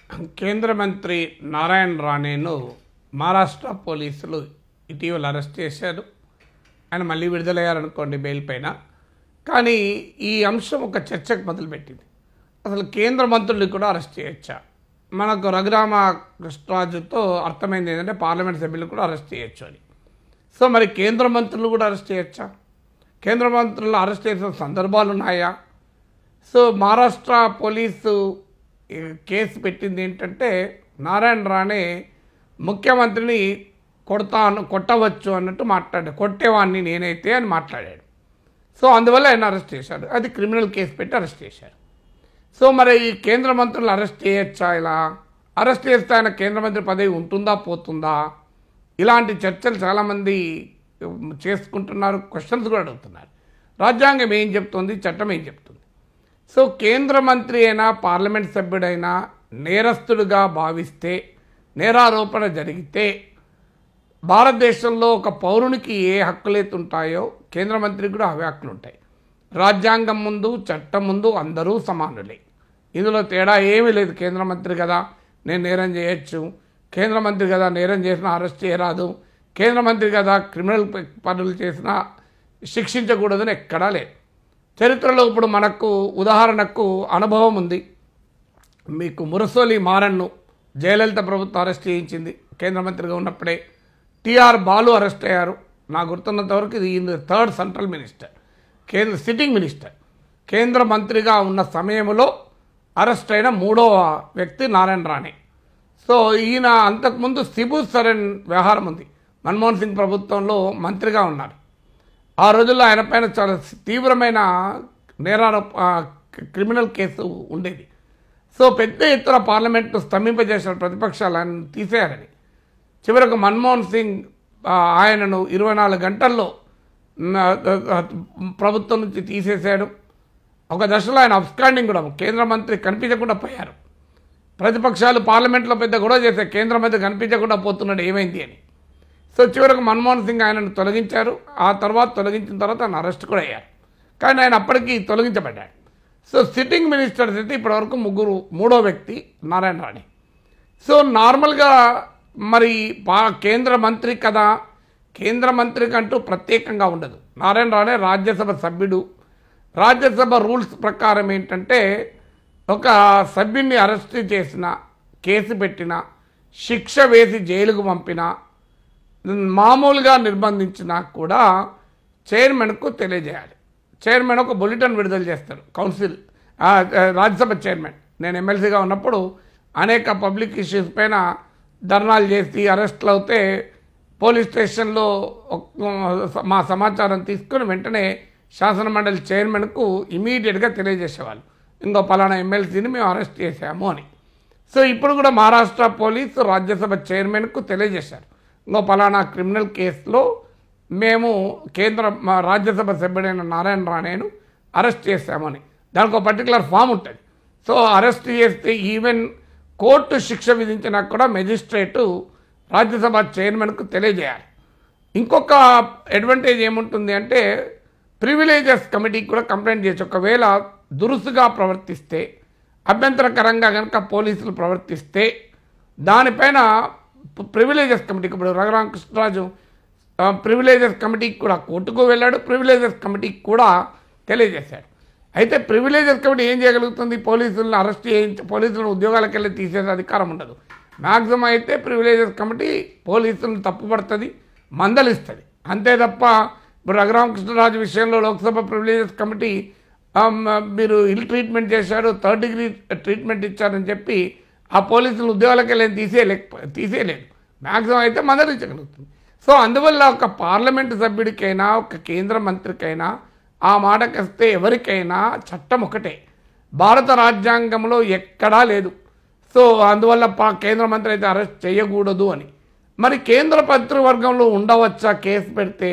కేంద్ర మంత్రి నారాయణ రాణేను మహారాష్ట్ర పోలీసులు ఇటీవల అరెస్ట్ చేశారు ఆయన మళ్ళీ విడుదలయ్యారనుకోండి బెయిల్ పైన కానీ ఈ అంశం ఒక చర్చకు మొదలుపెట్టింది అసలు కేంద్ర మంత్రుల్ని కూడా అరెస్ట్ చేయొచ్చా మనకు రఘురామ కృష్ణరాజుతో అర్థమైంది ఏంటంటే పార్లమెంట్ సభ్యులు కూడా అరెస్ట్ చేయొచ్చు అని సో మరి కేంద్ర మంత్రులు కూడా అరెస్ట్ చేయొచ్చా కేంద్ర మంత్రులు అరెస్ట్ చేసిన సందర్భాలు ఉన్నాయా సో మహారాష్ట్ర పోలీసు ఈ కేసు పెట్టింది ఏంటంటే నారాయణ రాణే ముఖ్యమంత్రిని కొడతాను కొట్టవచ్చు అన్నట్టు మాట్లాడాడు కొట్టేవాడిని నేనైతే అని మాట్లాడాడు సో అందువల్ల ఆయన అరెస్ట్ చేశారు అది క్రిమినల్ కేసు పెట్టి అరెస్ట్ చేశారు సో మరి ఈ కేంద్ర మంత్రులు అరెస్ట్ చేయొచ్చా ఇలా అరెస్ట్ చేస్తే ఆయన కేంద్ర మంత్రి పదవి ఉంటుందా పోతుందా ఇలాంటి చర్చలు చాలామంది ఉమ్, చేసుకుంటున్నారు క్వశ్చన్స్ కూడా అడుగుతున్నారు రాజ్యాంగం ఏం చెప్తుంది చట్టం ఏం చెప్తుంది సో కేంద్ర మంత్రి అయినా పార్లమెంట్ సభ్యుడైనా నేరస్తుడుగా భావిస్తే నేరారోపణ జరిగితే భారతదేశంలో ఒక పౌరునికి ఏ హక్కులైతే ఉంటాయో కేంద్ర మంత్రికి కూడా అవే హక్కులు ఉంటాయి రాజ్యాంగం ముందు చట్టం ముందు అందరూ సమానులే ఇందులో తేడా ఏమీ లేదు కేంద్ర మంత్రి కదా నేను నేరం చేయొచ్చు కేంద్ర మంత్రి కదా నేరం చేసినా అరెస్ట్ చేయరాదు కేంద్ర మంత్రి కదా క్రిమినల్ ప- పనులు చేసినా శిక్షించకూడదని ఎక్కడా లేదు చరిత్రలో ఇప్పుడు మనకు ఉదాహరణకు అనుభవం ఉంది మీకు మురసోలి మారన్ను జయలలిత ప్రభుత్వం అరెస్ట్ చేయించింది కేంద్ర మంత్రిగా ఉన్నప్పుడే టిఆర్ బాలు అరెస్ట్ అయ్యారు నా గుర్తున్నంత వరకు ఇది ఈయన థర్డ్ సెంట్రల్ మినిస్టర్ కేంద్ర సిట్టింగ్ మినిస్టర్ కేంద్ర మంత్రిగా ఉన్న సమయంలో అరెస్ట్ అయిన మూడవ వ్యక్తి నారాయణ రాణే సో ఈయన అంతకుముందు సిబు సరెన్ వ్యవహారం ఉంది మన్మోహన్ సింగ్ ప్రభుత్వంలో మంత్రిగా ఉన్నారు ఆ రోజుల్లో ఆయన పైన చాలా తీవ్రమైన నేరారోప ఆ, క్రిమినల్ కేసు ఉండేది సో పెద్ద ఎత్తున పార్లమెంటు స్తంభింపజేసిన ప్రతిపక్షాలు ఆయన తీసేయాలని చివరకు మన్మోహన్ సింగ్ ఆ, ఆయనను ఇరవై నాలుగు గంటల్లో న- ఆ, ప్రభుత్వం నుంచి తీసేశాడు ఒక దశలో ఆయన అబ్స్కాండింగ్ కూడా కేంద్ర మంత్రి కనిపించకుండా పోయారు ప్రతిపక్షాలు పార్లమెంట్లో పెద్ద గొడవ చేస్తే కేంద్ర మంత్రి కనిపించకుండా పోతున్నాడు ఏమైంది అని సో చివరకు మన్మోహన్ సింగ్ ఆయనను తొలగించారు ఆ తర్వాత తొలగించిన తర్వాత ఆయన అరెస్ట్ కూడా అయ్యారు కానీ ఆయన అప్పటికి తొలగించబడ్డాడు సో సిట్టింగ్ మినిస్టర్స్ అయితే ఇప్పటివరకు ముగ్గురు మూడో వ్యక్తి నారాయణ రాణి సో నార్మల్గా మరి పా కేంద్ర మంత్రి కదా కేంద్ర మంత్రికి అంటూ ప్రత్యేకంగా ఉండదు నారాయణ రాణే రాజ్యసభ సభ్యుడు రాజ్యసభ రూల్స్ ప్రకారం ఏంటంటే ఒక సభ్యుడిని అరెస్ట్ చేసిన కేసు పెట్టిన శిక్ష వేసి జైలుకు పంపిన మామూలుగా నిర్బంధించినా కూడా చైర్మన్కు తెలియజేయాలి చైర్మన్ ఒక బులెటిన్ విడుదల చేస్తారు కౌన్సిల్ ఆ, ఆ, రాజ్యసభ చైర్మన్ నేను ఎమ్మెల్సీగా ఉన్నప్పుడు అనేక పబ్లిక్ ఇష్యూస్ పైన ధర్నాలు చేసి అరెస్ట్లు అవుతే పోలీస్ స్టేషన్లో ఒక- మా సమాచారం తీసుకుని వెంటనే శాసన మండలి చైర్మన్కు ఇమీడియట్గా తెలియజేసేవాళ్ళు ఇంకో పలానా ఎమ్మెల్సీని మేము అరెస్ట్ చేశాము అని సో ఇప్పుడు కూడా మహారాష్ట్ర పోలీసు రాజ్యసభ చైర్మన్కు తెలియజేశారు ఇంకో పలానా క్రిమినల్ కేసులో మేము కేంద్ర మా రాజ్యసభ సభ్యుడైన నారాయణ రాణేను అరెస్ట్ చేశామని దానికి ఒక పర్టికులర్ ఫామ్ ఉంటుంది సో అరెస్ట్ చేస్తే ఈవెన్ కోర్టు శిక్ష విధించినా కూడా మెజిస్ట్రేటు రాజ్యసభ చైర్మన్కు తెలియజేయాలి ఇంకొక అడ్వాంటేజ్ ఏముంటుంది అంటే ప్రివిలేజెస్ కమిటీకి కూడా కంప్లైంట్ చేయొచ్చు ఒకవేళ దురుసుగా ప్రవర్తిస్తే అభ్యంతరకరంగా కనుక పోలీసులు ప్రవర్తిస్తే దానిపైన ప్రివిలేజెస్ కమిటీకి ఇప్పుడు రఘురామకృష్ణరాజు ప్రివిలేజెస్ కమిటీకి కూడా కోర్టుకు వెళ్ళాడు ప్రివిలేజెస్ కమిటీకి కూడా తెలియజేశాడు అయితే ప్రివిలేజెస్ కమిటీ ఏం చేయగలుగుతుంది పోలీసులను అరెస్ట్ చేయించి పోలీసులను ఉద్యోగాలకు వెళ్ళి తీసేసే అధికారం ఉండదు మ్యాక్సిమం అయితే ప్రివిలేజెస్ కమిటీ పోలీసులను తప్పుపడుతుంది మందలిస్తుంది అంతే తప్ప ఇప్పుడు రఘురామకృష్ణరాజు విషయంలో లోక్సభ ప్రివిలేజెస్ కమిటీ ఆమ్, మీరు ఇల్ ట్రీట్మెంట్ చేశారు థర్డ్ డిగ్రీ ట్రీట్మెంట్ ఇచ్చారని చెప్పి ఆ పోలీసులు ఉద్యోగాలకు వెళ్ళి తీసేయలేకపో తీసేయలేదు మ్యాక్సిమం అయితే మందలించగలుగుతుంది సో అందువల్ల ఒక పార్లమెంటు సభ్యుడికైనా ఒక కేంద్ర మంత్రికైనా ఆ మాటకొస్తే ఎవరికైనా చట్టం ఒకటే భారత రాజ్యాంగంలో ఎక్కడా లేదు సో అందువల్ల పా కేంద్ర మంత్రి అయితే అరెస్ట్ చేయకూడదు అని మరి కేంద్ర మంత్రివర్గంలో ఉండవచ్చా కేసు పెడితే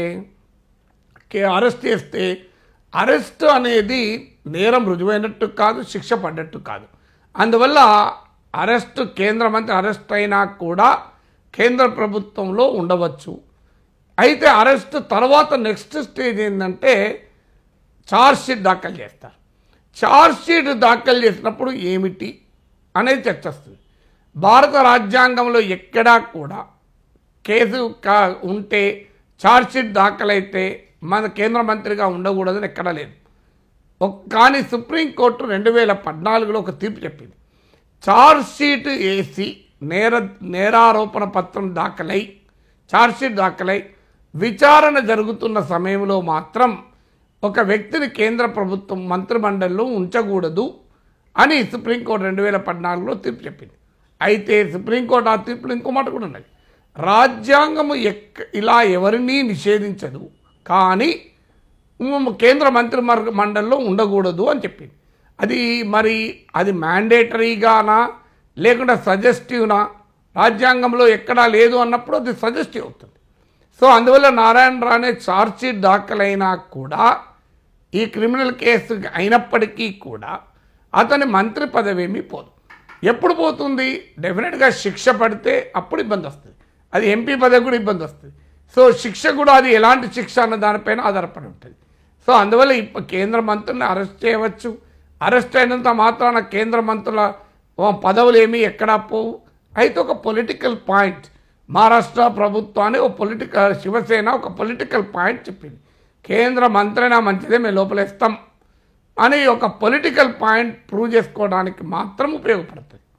కే అరెస్ట్ చేస్తే అరెస్ట్ అనేది నేరం రుజువైనట్టు కాదు శిక్ష పడ్డట్టు కాదు అందువల్ల అరెస్ట్ కేంద్ర మంత్రి అరెస్ట్ అయినా కూడా కేంద్ర ప్రభుత్వంలో ఉండవచ్చు అయితే అరెస్ట్ తర్వాత నెక్స్ట్ స్టేజ్ ఏంటంటే ఛార్జ్ షీట్ దాఖలు చేస్తారు ఛార్జ్ షీట్ దాఖలు చేసినప్పుడు ఏమిటి అనేది చర్చ వస్తుంది భారత రాజ్యాంగంలో ఎక్కడా కూడా కేసు కా ఉంటే ఛార్జ్షీట్ దాఖలైతే మన కేంద్ర మంత్రిగా ఉండకూడదని ఎక్కడా లేదు ఒక్- కానీ సుప్రీంకోర్టు రెండు వేల పద్నాలుగులో ఒక తీర్పు చెప్పింది ఛార్జ్షీట్ వేసి నేర నేరారోపణ పత్రం దాఖలై ఛార్జ్షీట్ దాఖలై విచారణ జరుగుతున్న సమయంలో మాత్రం ఒక వ్యక్తిని కేంద్ర ప్రభుత్వం మంత్రిమండలిలో ఉంచకూడదు అని సుప్రీంకోర్టు రెండు వేల పద్నాలుగులో తీర్పు చెప్పింది అయితే సుప్రీంకోర్టు ఆ తీర్పులు ఇంకో మాట కూడా ఉన్నది రాజ్యాంగము ఎక్క ఇలా ఎవరినీ నిషేధించదు కానీ ఉమ్, కేంద్ర మంత్రి మర్- మండలిలో ఉండకూడదు అని చెప్పింది అది మరి అది మ్యాండేటరీగానా లేకుంటే సజెస్టివ్నా రాజ్యాంగంలో ఎక్కడా లేదు అన్నప్పుడు అది సజెస్టివ్ అవుతుంది సో అందువల్ల నారాయణ రాణే ఛార్జ్షీట్ దాఖలైనా కూడా ఈ క్రిమినల్ కేసు అయినప్పటికీ కూడా అతని మంత్రి పదవి ఏమీ పోదు ఎప్పుడు పోతుంది డెఫినెట్గా శిక్ష పడితే అప్పుడు ఇబ్బంది వస్తుంది అది ఎంపీ పదవి కూడా ఇబ్బంది వస్తుంది సో శిక్ష కూడా అది ఎలాంటి శిక్ష అన్న దానిపైన ఆధారపడి ఉంటుంది సో అందువల్ల ఇప్ప కేంద్ర మంత్రుల్ని అరెస్ట్ చేయవచ్చు అరెస్ట్ అయినంత మాత్రాన కేంద్ర మంత్రుల ఓ పదవులు ఏమీ ఎక్కడా పోవు అయితే ఒక పొలిటికల్ పాయింట్ మహారాష్ట్ర ప్రభుత్వాన్ని ఒక పొలిటికల్ శివసేన ఒక పొలిటికల్ పాయింట్ చెప్పింది కేంద్ర మంత్రైనా మంచిదే మేము లోపలేస్తాం అని ఒక పొలిటికల్ పాయింట్ ప్రూవ్ చేసుకోవడానికి మాత్రం ఉపయోగపడుతుంది